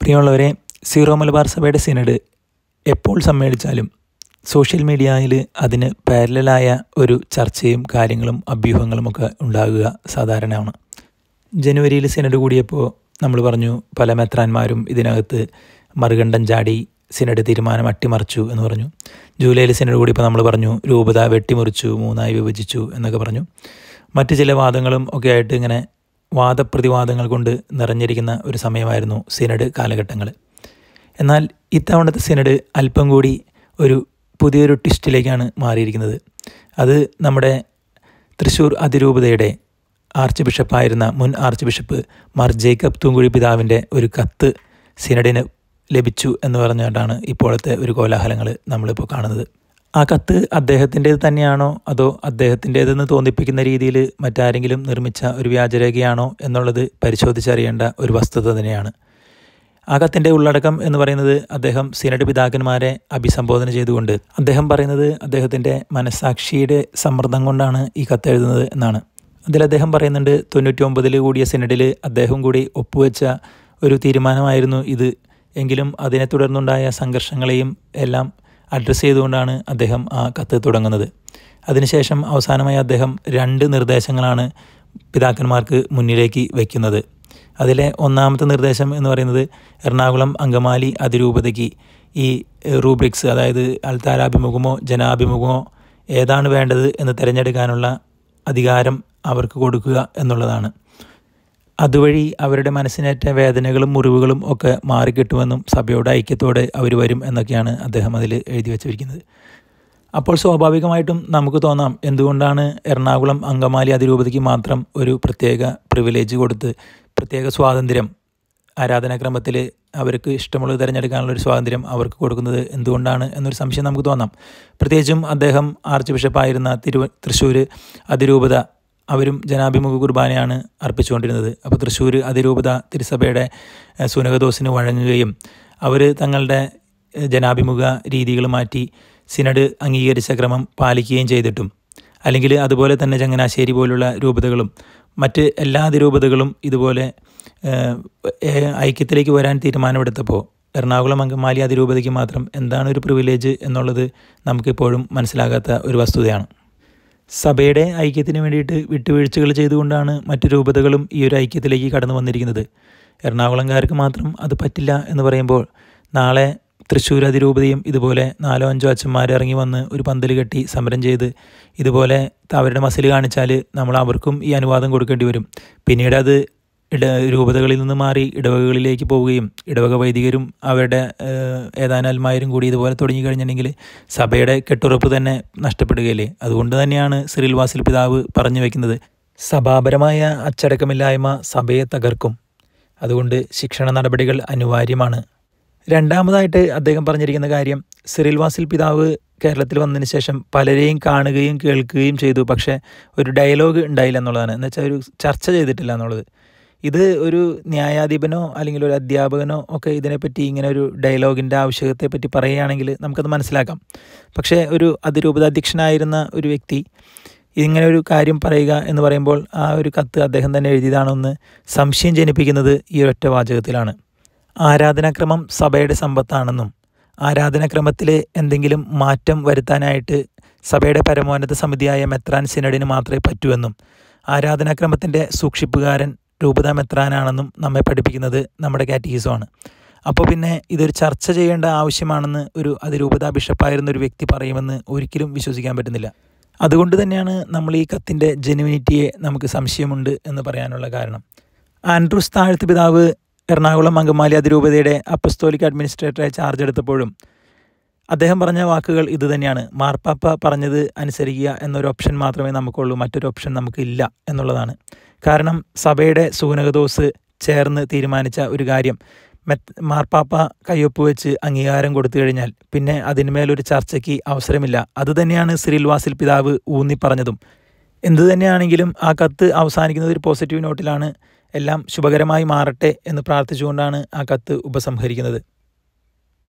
പ്രിയമുള്ളവരെ സീറോ മലബാർ സഭയുടെ സിനഡ് എപ്പോൾ സമ്മേളിച്ചാലും സോഷ്യൽ മീഡിയയിൽ അതിന് പാരലായ ഒരു ചർച്ചയും കാര്യങ്ങളും അഭ്യൂഹങ്ങളും ഒക്കെ ഉണ്ടാകുക സാധാരണയാണ് ജനുവരിയിൽ സിനഡ് കൂടിയപ്പോൾ നമ്മൾ പറഞ്ഞു പല മെത്രാന്മാരും ഇതിനകത്ത് മറുകണ്ഠം ചാടി സിനഡ് തീരുമാനം അട്ടിമറിച്ചു എന്ന് പറഞ്ഞു ജൂലൈയിൽ സിനഡ് കൂടിയപ്പോൾ നമ്മൾ പറഞ്ഞു രൂപത വെട്ടിമുറിച്ചു മൂന്നായി വിഭജിച്ചു എന്നൊക്കെ പറഞ്ഞു മറ്റ് ചില വാദങ്ങളും ഒക്കെ ആയിട്ട് ഇങ്ങനെ വാദപ്രതിവാദങ്ങൾ കൊണ്ട് നിറഞ്ഞിരിക്കുന്ന ഒരു സമയമായിരുന്നു സിനഡ് കാലഘട്ടങ്ങൾ എന്നാൽ ഇത്തവണത്തെ സിനഡ് അല്പം കൂടി ഒരു പുതിയൊരു ട്വിസ്റ്റിലേക്കാണ് മാറിയിരിക്കുന്നത് അത് നമ്മുടെ തൃശ്ശൂർ അതിരൂപതയുടെ ആർച്ച് ബിഷപ്പായിരുന്ന മുൻ ആർച്ച് ബിഷപ്പ് മാർ ജേക്കബ് തൂങ്കുഴി പിതാവിൻ്റെ ഒരു കത്ത് സിനഡിന് ലഭിച്ചു എന്ന് പറഞ്ഞുകൊണ്ടാണ് ഇപ്പോഴത്തെ ഒരു കോലാഹലങ്ങൾ നമ്മളിപ്പോൾ കാണുന്നത് ആ കത്ത് അദ്ദേഹത്തിൻ്റേത് തന്നെയാണോ അതോ അദ്ദേഹത്തിൻ്റേതെന്ന് തോന്നിപ്പിക്കുന്ന രീതിയിൽ മറ്റാരെങ്കിലും നിർമ്മിച്ച ഒരു വ്യാജരേഖയാണോ എന്നുള്ളത് പരിശോധിച്ചറിയേണ്ട ഒരു വസ്തുത തന്നെയാണ് ആ കത്തിൻ്റെ ഉള്ളടക്കം എന്ന് പറയുന്നത് അദ്ദേഹം സിനഡ് പിതാക്കന്മാരെ അഭിസംബോധന ചെയ്തുകൊണ്ട് അദ്ദേഹം പറയുന്നത് അദ്ദേഹത്തിൻ്റെ മനസ്സാക്ഷിയുടെ സമ്മർദ്ദം കൊണ്ടാണ് ഈ കത്ത് എഴുതുന്നത് എന്നാണ് അതിൽ അദ്ദേഹം പറയുന്നുണ്ട് തൊണ്ണൂറ്റി ഒമ്പതിൽ കൂടിയ സിനഡിൽ അദ്ദേഹം കൂടി ഒപ്പുവെച്ച ഒരു തീരുമാനമായിരുന്നു ഇത് എങ്കിലും അതിനെ തുടർന്നുണ്ടായ സംഘർഷങ്ങളെയും എല്ലാം അഡ്രസ്സ് ചെയ്തുകൊണ്ടാണ് അദ്ദേഹം ആ കത്ത് തുടങ്ങുന്നത് അതിനുശേഷം അവസാനമായി അദ്ദേഹം രണ്ട് നിർദ്ദേശങ്ങളാണ് പിതാക്കന്മാർക്ക് മുന്നിലേക്ക് വയ്ക്കുന്നത് അതിലെ ഒന്നാമത്തെ നിർദ്ദേശം എന്ന് പറയുന്നത് എറണാകുളം അങ്കമാലി അതിരൂപതയ്ക്ക് ഈ റൂബ്രിക്സ് അതായത് അൽത്താരാഭിമുഖമോ ജനാഭിമുഖമോ ഏതാണ് വേണ്ടത് എന്ന് തിരഞ്ഞെടുക്കാനുള്ള അധികാരം അവർക്ക് കൊടുക്കുക എന്നുള്ളതാണ് അതുവഴി അവരുടെ മനസ്സിനേറ്റ വേദനകളും മുറിവുകളും ഒക്കെ മാറിക്കിട്ടുമെന്നും സഭയുടെ ഐക്യത്തോടെ അവർ വരും എന്നൊക്കെയാണ് അദ്ദേഹം അതിൽ എഴുതി വച്ചിരിക്കുന്നത് അപ്പോൾ സ്വാഭാവികമായിട്ടും നമുക്ക് തോന്നാം എന്തുകൊണ്ടാണ് എറണാകുളം അങ്കമാലി അതിരൂപതയ്ക്ക് മാത്രം ഒരു പ്രത്യേക പ്രിവിലേജ് കൊടുത്ത് പ്രത്യേക സ്വാതന്ത്ര്യം ആരാധനാക്രമത്തിൽ അവർക്ക് ഇഷ്ടമുള്ളത് തിരഞ്ഞെടുക്കാനുള്ള ഒരു സ്വാതന്ത്ര്യം അവർക്ക് കൊടുക്കുന്നത് എന്തുകൊണ്ടാണ് എന്നൊരു സംശയം നമുക്ക് തോന്നാം പ്രത്യേകിച്ചും അദ്ദേഹം ആർച്ച് ബിഷപ്പായിരുന്ന തിരു തൃശ്ശൂർ അതിരൂപത അവരും ജനാഭിമുഖ കുർബാനയാണ് അർപ്പിച്ചുകൊണ്ടിരുന്നത് അപ്പോൾ തൃശ്ശൂർ അതിരൂപത തിരുസഭയുടെ സുനകദോസിന് വഴങ്ങുകയും അവർ തങ്ങളുടെ ജനാഭിമുഖ രീതികൾ മാറ്റി സിനഡ് അംഗീകരിച്ച ക്രമം പാലിക്കുകയും ചെയ്തിട്ടും അല്ലെങ്കിൽ അതുപോലെ തന്നെ ചങ്ങനാശ്ശേരി പോലുള്ള രൂപതകളും മറ്റ് എല്ലാ അതിരൂപതകളും ഇതുപോലെ ഐക്യത്തിലേക്ക് വരാൻ തീരുമാനമെടുത്തപ്പോൾ എറണാകുളം അങ്കമാലി അതിരൂപതയ്ക്ക് മാത്രം എന്താണ് ഒരു പ്രിവിലേജ് എന്നുള്ളത് നമുക്കിപ്പോഴും മനസ്സിലാകാത്ത ഒരു വസ്തുതയാണ് സഭയുടെ ഐക്യത്തിന് വേണ്ടിയിട്ട് വിട്ടുവീഴ്ചകൾ ചെയ്തുകൊണ്ടാണ് മറ്റു രൂപതകളും ഈ ഒരു ഐക്യത്തിലേക്ക് കടന്നു വന്നിരിക്കുന്നത് എറണാകുളംകാർക്ക് മാത്രം അത് പറ്റില്ല എന്ന് പറയുമ്പോൾ നാളെ തൃശ്ശൂർ അതിരൂപതയും ഇതുപോലെ നാലോ അഞ്ചോ അച്ഛന്മാർ ഇറങ്ങി വന്ന് ഒരു പന്തൽ കെട്ടി സമരം ചെയ്ത് ഇതുപോലെ അവരുടെ മസിൽ കാണിച്ചാൽ നമ്മൾ അവർക്കും ഈ അനുവാദം കൊടുക്കേണ്ടി വരും പിന്നീട് അത് ഇട രൂപതകളിൽ നിന്ന് മാറി ഇടവകകളിലേക്ക് പോവുകയും ഇടവക വൈദികരും അവരുടെ ഏതാനും അൽമാരും കൂടി ഇതുപോലെ തുടങ്ങിക്കഴിഞ്ഞിട്ടുണ്ടെങ്കിൽ സഭയുടെ കെട്ടുറപ്പ് തന്നെ നഷ്ടപ്പെടുകയില്ലേ അതുകൊണ്ട് തന്നെയാണ് സിറിൽ വാസിൽ പിതാവ് പറഞ്ഞു വയ്ക്കുന്നത് സഭാപരമായ അച്ചടക്കമില്ലായ്മ സഭയെ തകർക്കും അതുകൊണ്ട് ശിക്ഷണ നടപടികൾ അനിവാര്യമാണ് രണ്ടാമതായിട്ട് അദ്ദേഹം പറഞ്ഞിരിക്കുന്ന കാര്യം സിറിൽ വാസിൽ പിതാവ് കേരളത്തിൽ വന്നതിന് ശേഷം പലരെയും കാണുകയും കേൾക്കുകയും ചെയ്തു പക്ഷേ ഒരു ഡയലോഗ് ഉണ്ടായില്ല എന്നുള്ളതാണ് എന്ന് വെച്ചാൽ ഒരു ചർച്ച ചെയ്തിട്ടില്ല എന്നുള്ളത് ഇത് ഒരു ന്യായാധിപനോ അല്ലെങ്കിൽ ഒരു അധ്യാപകനോ ഒക്കെ ഇതിനെപ്പറ്റി ഇങ്ങനെ ഒരു ഡയലോഗിൻ്റെ ആവശ്യകത്തെ പറ്റി പറയുകയാണെങ്കിൽ നമുക്കത് മനസ്സിലാക്കാം പക്ഷേ ഒരു അതിരൂപതാധ്യക്ഷനായിരുന്ന ഒരു വ്യക്തി ഇങ്ങനെ ഒരു കാര്യം പറയുക എന്ന് പറയുമ്പോൾ ആ ഒരു കത്ത് അദ്ദേഹം തന്നെ എഴുതിയതാണെന്ന് സംശയം ജനിപ്പിക്കുന്നത് ഈ ഒരൊറ്റ വാചകത്തിലാണ് ആരാധനാക്രമം സഭയുടെ സമ്പത്താണെന്നും ആരാധനാക്രമത്തിൽ എന്തെങ്കിലും മാറ്റം വരുത്താനായിട്ട് സഭയുടെ പരമോന്നത സമിതിയായ മെത്രാൻ സിനഡിന് മാത്രമേ പറ്റൂവെന്നും ആരാധനാക്രമത്തിൻ്റെ സൂക്ഷിപ്പുകാരൻ രൂപത മെത്രാനാണെന്നും നമ്മെ പഠിപ്പിക്കുന്നത് നമ്മുടെ കാറ്റഗീസമാണ് അപ്പോൾ പിന്നെ ഇതൊരു ചർച്ച ചെയ്യേണ്ട ആവശ്യമാണെന്ന് ഒരു അതിരൂപത ബിഷപ്പായിരുന്ന ഒരു വ്യക്തി പറയുമെന്ന് ഒരിക്കലും വിശ്വസിക്കാൻ പറ്റുന്നില്ല അതുകൊണ്ട് തന്നെയാണ് നമ്മൾ ഈ കത്തിൻ്റെ ജെനുവിനിറ്റിയെ നമുക്ക് സംശയമുണ്ട് എന്ന് പറയാനുള്ള കാരണം ആൻഡ്രൂസ് താഴ്ത്ത് പിതാവ് എറണാകുളം അങ്കമാലി അതിരൂപതയുടെ അപ്പസ്തോലിക് അഡ്മിനിസ്ട്രേറ്ററായി ചാർജ് എടുത്തപ്പോഴും അദ്ദേഹം പറഞ്ഞ വാക്കുകൾ ഇതുതന്നെയാണ് മാർപ്പാപ്പ പറഞ്ഞത് അനുസരിക്കുക എന്നൊരു ഓപ്ഷൻ മാത്രമേ നമുക്കുള്ളൂ മറ്റൊരു ഓപ്ഷൻ നമുക്കില്ല എന്നുള്ളതാണ് കാരണം സഭയുടെ സൂനകദോസ് ചേർന്ന് തീരുമാനിച്ച ഒരു കാര്യം മെത്ത് മാർപ്പാപ്പ കയ്യൊപ്പ് വെച്ച് അംഗീകാരം കൊടുത്തു കഴിഞ്ഞാൽ പിന്നെ അതിന്മേലൊരു ചർച്ചയ്ക്ക് അവസരമില്ല അതുതന്നെയാണ് സിറിൽ വാസിൽ പിതാവ് ഊന്നി പറഞ്ഞതും എന്തു തന്നെയാണെങ്കിലും ആ കത്ത് അവസാനിക്കുന്നത് ഒരു പോസിറ്റീവ് നോട്ടിലാണ് എല്ലാം ശുഭകരമായി മാറട്ടെ എന്ന് പ്രാർത്ഥിച്ചുകൊണ്ടാണ് ആ കത്ത് ഉപസംഹരിക്കുന്നത്